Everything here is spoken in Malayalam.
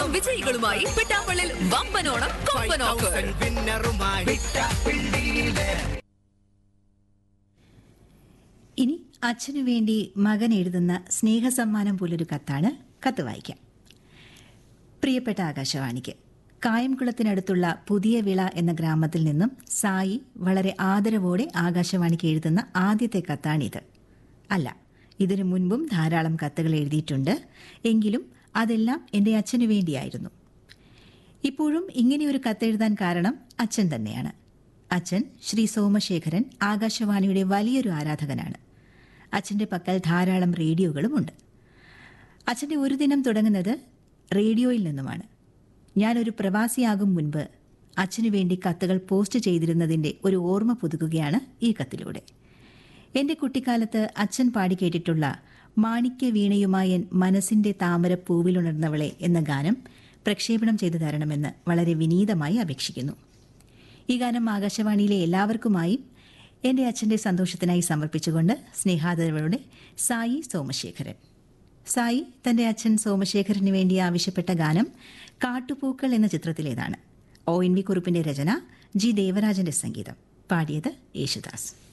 വിജയികളുമായി പിട്ടാപ്പള്ളിൽ വമ്പനോണം കൊമ്പൻ ഓഫർ ഇനി അച്ഛനു വേണ്ടി മകൻ എഴുതുന്ന സ്നേഹസമ്മാനം പോലൊരു കത്താണ് കത്ത് വായിക്കാം പ്രിയപ്പെട്ട ആകാശവാണിക്ക് കായംകുളത്തിനടുത്തുള്ള പുതിയ വിള എന്ന ഗ്രാമത്തിൽ നിന്നും സായി വളരെ ആദരവോടെ ആകാശവാണിക്ക് എഴുതുന്ന ആദ്യത്തെ കത്താണിത് അല്ല ഇതിനു മുൻപും ധാരാളം കത്തുകൾ എഴുതിയിട്ടുണ്ട് എങ്കിലും അതെല്ലാം എൻ്റെ അച്ഛനു വേണ്ടിയായിരുന്നു ഇപ്പോഴും ഇങ്ങനെയൊരു കത്തെഴുതാൻ കാരണം അച്ഛൻ തന്നെയാണ് അച്ഛൻ ശ്രീ സോമശേഖരൻ ആകാശവാണിയുടെ വലിയൊരു ആരാധകനാണ് അച്ഛൻ്റെ പക്കൽ ധാരാളം റേഡിയോകളുമുണ്ട് അച്ഛൻ്റെ ഒരു ദിനം തുടങ്ങുന്നത് റേഡിയോയിൽ നിന്നുമാണ് ഞാനൊരു പ്രവാസിയാകും മുൻപ് അച്ഛനു വേണ്ടി കത്തുകൾ പോസ്റ്റ് ചെയ്തിരുന്നതിൻ്റെ ഒരു ഓർമ്മ പുതുക്കുകയാണ് ഈ കത്തിലൂടെ എൻ്റെ കുട്ടിക്കാലത്ത് അച്ഛൻ പാടിക്കേട്ടിട്ടുള്ള മാണിക്യ വീണയുമായൻ മനസ്സിൻ്റെ താമര പൂവിലുണർന്നവളെ എന്ന ഗാനം പ്രക്ഷേപണം ചെയ്തു തരണമെന്ന് വളരെ വിനീതമായി അപേക്ഷിക്കുന്നു ഈ ഗാനം ആകാശവാണിയിലെ എല്ലാവർക്കുമായി എൻ്റെ അച്ഛൻ്റെ സന്തോഷത്തിനായി സമർപ്പിച്ചുകൊണ്ട് സ്നേഹാദരവരുടെ സായി സോമശേഖരൻ സായി തന്റെ അച്ഛൻ സോമശേഖരന് വേണ്ടി ആവശ്യപ്പെട്ട ഗാനം കാട്ടുപൂക്കൾ എന്ന ചിത്രത്തിലേതാണ് ഒ എൻ വി കുറുപ്പിന്റെ രചന ജി ദേവരാജന്റെ സംഗീതം പാടിയത് യേശുദാസ്